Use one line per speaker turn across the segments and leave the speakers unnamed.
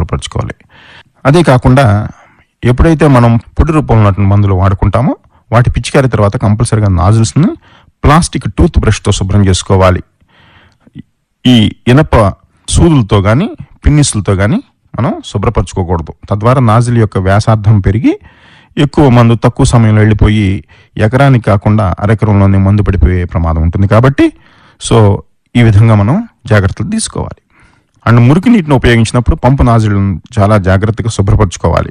శుభ్రపరచుకోవాలి అదే కాకుండా ఎప్పుడైతే మనం పొడి రూపంలో ఉన్నటువంటి మందులు వాడుకుంటామో వాటి పిచికారి తర్వాత కంపల్సరిగా నాజిల్స్ని ప్లాస్టిక్ టూత్ బ్రష్తో శుభ్రం చేసుకోవాలి ఈ ఇనప సూదులతో కానీ పిన్నిస్లతో కానీ మనం శుభ్రపరచుకోకూడదు తద్వారా నాజిల్ యొక్క వ్యాసార్థం పెరిగి ఎక్కువ మందు తక్కువ సమయంలో వెళ్ళిపోయి ఎకరానికి కాకుండా అరెకరంలోనే మందు పడిపోయే ప్రమాదం ఉంటుంది కాబట్టి సో ఈ విధంగా మనం జాగ్రత్తలు తీసుకోవాలి అండ్ మురికి నీటిని ఉపయోగించినప్పుడు పంపు నాజిల్ను చాలా జాగ్రత్తగా శుభ్రపరచుకోవాలి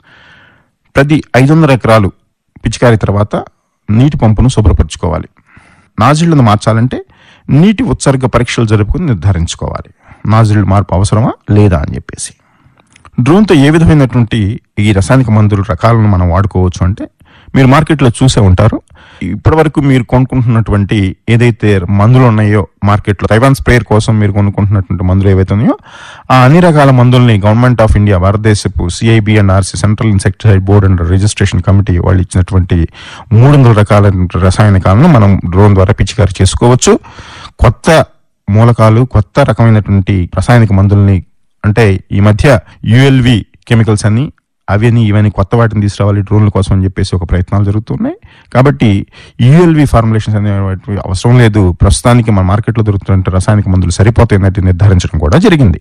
ప్రతి ఐదు వందల ఎకరాలు పిచికారి తర్వాత నీటి పంపును శుభ్రపరచుకోవాలి నాజిళ్లను మార్చాలంటే నీటి ఉత్సర్గ పరీక్షలు జరుపుకుని నిర్ధారించుకోవాలి నాజిల్ మార్పు అవసరమా లేదా అని చెప్పేసి డ్రోన్తో ఏ విధమైనటువంటి ఈ రసాయనిక మందుల రకాలను మనం వాడుకోవచ్చు అంటే మీరు మార్కెట్లో చూసే ఉంటారు ఇప్పటివరకు మీరు కొనుక్కుంటున్నటువంటి ఏదైతే మందులు ఉన్నాయో మార్కెట్లో తైవాన్ స్ప్రేయర్ కోసం మీరు కొనుక్కుంటున్నటువంటి మందులు ఏవైతే ఉన్నాయో ఆ అన్ని రకాల మందుల్ని గవర్నమెంట్ ఆఫ్ ఇండియా భారతదేశపు CIB and RC central insecticide board and registration committee వాళ్ళు ఇచ్చినటువంటి మూడు వందల రకాల రసాయనికాలను మనం డ్రోన్ ద్వారా పిచికారి చేసుకోవచ్చు కొత్త మూలకాలు కొత్త రకమైనటువంటి రసాయనిక మందుల్ని అంటే ఈ మధ్య యుఎల్వి కెమికల్స్ అన్ని అవని ఇవన్నీ కొత్త వాటిని తీసుకురావాలి డ్రోన్ల కోసం అని చెప్పేసి ఒక ప్రయత్నాలు జరుగుతున్నాయి కాబట్టి యుఎల్వి ఫార్ములేషన్స్ అనేవి అవసరం లేదు ప్రస్తుతానికి మన మార్కెట్లో దొరుకుతున్న రసాయనిక మందులు సరిపోతాయి అనేది నిర్ధారించడం కూడా జరిగింది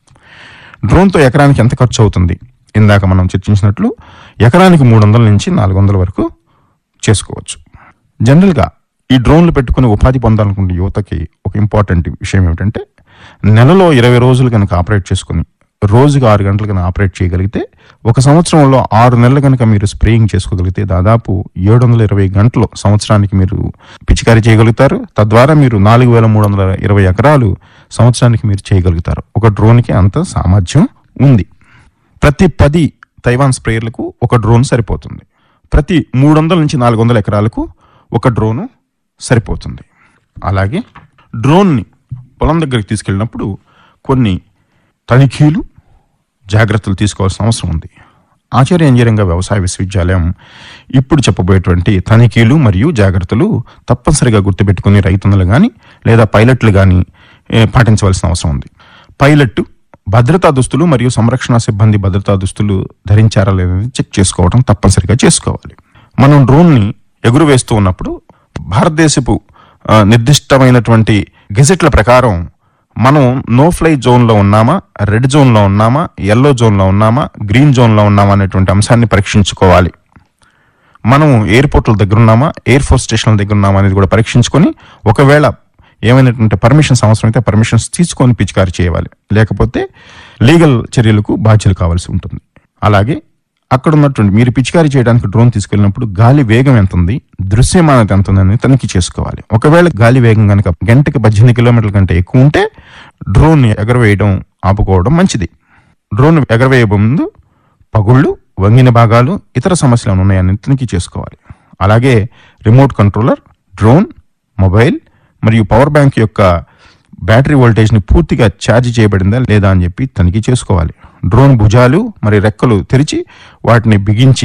డ్రోన్తో ఎకరానికి ఎంత ఖర్చు అవుతుంది ఇందాక మనం చర్చించినట్లు ఎకరానికి మూడు వందల నుంచి నాలుగు వందల వరకు చేసుకోవచ్చు జనరల్గా ఈ డ్రోన్లు పెట్టుకుని ఉపాధి పొందాలనుకునే యువతకి ఒక ఇంపార్టెంట్ విషయం ఏమిటంటే నెలలో ఇరవై రోజులు కనుక ఆపరేట్ చేసుకుని రోజుకి ఆరు గంటలు కనుక ఆపరేట్ చేయగలిగితే ఒక సంవత్సరంలో ఆరు నెలలు కనుక మీరు స్ప్రేయింగ్ చేసుకోగలిగితే దాదాపు ఏడు వందల ఇరవై గంటలు సంవత్సరానికి మీరు పిచికారీ చేయగలుగుతారు తద్వారా మీరు నాలుగు వేల మూడు వందల ఇరవై ఎకరాలు సంవత్సరానికి మీరు చేయగలుగుతారు ఒక డ్రోన్కి అంత సామర్థ్యం ఉంది ప్రతి పది తైవాన్ స్ప్రేయర్లకు ఒక డ్రోన్ సరిపోతుంది ప్రతి మూడు వందల నుంచి నాలుగు వందల ఎకరాలకు ఒక డ్రోను సరిపోతుంది అలాగే డ్రోన్ని పొలం దగ్గరికి తీసుకెళ్ళినప్పుడు కొన్ని తనిఖీలు జాగ్రత్తలు తీసుకోవాల్సిన అవసరం ఉంది ఆచార్య ఇంజనీరింగ్ వ్యవసాయ విశ్వవిద్యాలయం ఇప్పుడు చెప్పబోయేటువంటి తనిఖీలు మరియు జాగ్రత్తలు తప్పనిసరిగా గుర్తుపెట్టుకుని రైతన్నలు కానీ లేదా పైలట్లు కానీ పాటించవలసిన అవసరం ఉంది పైలట్ భద్రతా దుస్తులు మరియు సంరక్షణ సిబ్బంది భద్రతా దుస్తులు ధరించారా లేదని చెక్ చేసుకోవడం తప్పనిసరిగా చేసుకోవాలి మనం డ్రోన్ని ఎగురువేస్తూ ఉన్నప్పుడు భారతదేశపు ఆ, నిర్దిష్టమైనటువంటి గెజెట్ల ప్రకారం మనం నో ఫ్లై జోన్లో ఉన్నామా రెడ్ జోన్లో ఉన్నామా ఎల్లో జోన్లో ఉన్నామా గ్రీన్ జోన్లో ఉన్నామా అనేటువంటి అంశాన్ని పరీక్షించుకోవాలి మనం ఎయిర్పోర్ట్ల దగ్గర ఉన్నామా ఎయిర్ ఫోర్స్ స్టేషన్ల దగ్గర ఉన్నామా అనేది కూడా పరీక్షించుకొని ఒకవేళ ఏమైనటువంటి పర్మిషన్స్ అవసరమైతే పర్మిషన్స్ తీసుకొని పిచికారి చేయాలి లేకపోతే లీగల్ చర్యలకు బాధ్యులు కావాల్సి ఉంటుంది అలాగే అక్కడ ఉన్నటువంటి మీరు పిచికారి చేయడానికి డ్రోన్ తీసుకెళ్ళినప్పుడు గాలి వేగం ఎంత ఉంది దృశ్యమానత ఎంత ఉందని తనిఖీ చేసుకోవాలి ఒకవేళ గాలి వేగం కనుక గంటకి పద్దెనిమిది కిలోమీటర్ల కంటే ఎక్కువ ఉంటే డ్రోన్ ఎగరవేయడం ఆపుకోవడం మంచిది డ్రోన్ ఎగరవేయ ముందు పగుళ్ళు వంగిన భాగాలు ఇతర సమస్యలు ఏమైనా ఉన్నాయని తనిఖీ చేసుకోవాలి అలాగే రిమోట్ కంట్రోలర్ డ్రోన్ మొబైల్ మరియు పవర్ బ్యాంక్ యొక్క బ్యాటరీ వోల్టేజ్ని పూర్తిగా ఛార్జ్ చేయబడిందా లేదా అని చెప్పి తనిఖీ చేసుకోవాలి డ్రోన్ భుజాలు మరియు రెక్కలు తెరిచి వాటిని బిగించి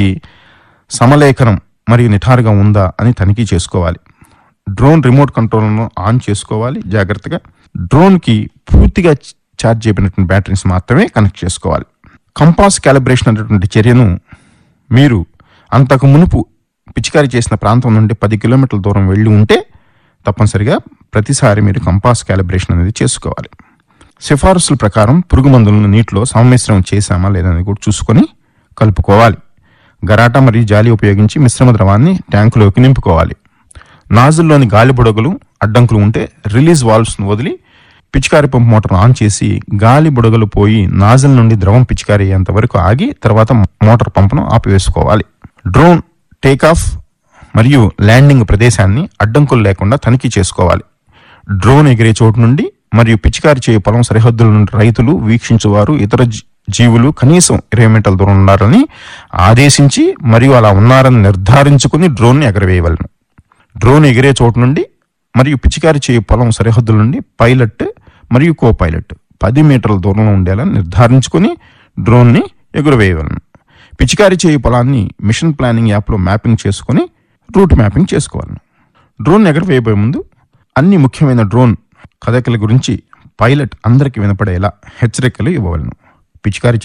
సమలేఖనం మరియు నిఠారుగా ఉందా అని తనిఖీ చేసుకోవాలి డ్రోన్ రిమోట్ కంట్రోల్ను ఆన్ చేసుకోవాలి జాగ్రత్తగా డ్రోన్కి పూర్తిగా ఛార్జ్ చేయబడినటువంటి బ్యాటరీస్ మాత్రమే కనెక్ట్ చేసుకోవాలి కంపాస్ క్యాలిబ్రేషన్ అనేటువంటి చర్యను మీరు అంతకు మునుపు పిచికారీ చేసిన ప్రాంతం నుండి పది కిలోమీటర్ల దూరం వెళ్ళి ఉంటే తప్పనిసరిగా ప్రతిసారి మీరు కంపాస్ క్యాలిబ్రేషన్ అనేది చేసుకోవాలి సిఫారసుల ప్రకారం పురుగు మందులను నీటిలో సంమిశ్రం చేశామా లేదని కూడా చూసుకొని కలుపుకోవాలి గరాట మరియు జాలి ఉపయోగించి మిశ్రమ ద్రవాన్ని ట్యాంకులోకి నింపుకోవాలి నాజుల్లోని గాలి బుడగలు అడ్డంకులు ఉంటే రిలీజ్ వాల్వ్స్ను వదిలి పిచికారి పంపు మోటార్ ఆన్ చేసి గాలి బుడగలు పోయి నాజల్ నుండి ద్రవం పిచికారి అయ్యేంత వరకు ఆగి తర్వాత మోటార్ పంపును ఆపివేసుకోవాలి డ్రోన్ టేకాఫ్ మరియు ల్యాండింగ్ ప్రదేశాన్ని అడ్డంకులు లేకుండా తనిఖీ చేసుకోవాలి డ్రోన్ ఎగిరే చోటు నుండి మరియు పిచికారి చేయు పొలం సరిహద్దుల నుండి రైతులు వీక్షించువారు ఇతర జీ- జీవులు కనీసం ఇరవై మీటర్ల దూరం ఉన్నారని ఆదేశించి మరియు అలా ఉన్నారని నిర్ధారించుకుని డ్రోన్ని ఎగరవేయవలను డ్రోన్ ఎగిరే చోటు నుండి మరియు పిచికారి చేయు పొలం సరిహద్దుల నుండి పైలట్ మరియు కో పైలట్ పది మీటర్ల దూరంలో ఉండేలా నిర్ధారించుకుని డ్రోన్ని ఎగురవేయవలను పిచికారి చేయు పొలాన్ని మిషన్ ప్లానింగ్ యాప్లో మ్యాపింగ్ చేసుకుని రూట్ మ్యాపింగ్ చేసుకోవాలను డ్రోన్ ఎగరవేయబోయే ముందు అన్ని ముఖ్యమైన డ్రోన్ కదలికల గురించి పైలట్ అందరికీ వినపడేలా హెచ్చరికలు ఇవ్వవలను పిచికారి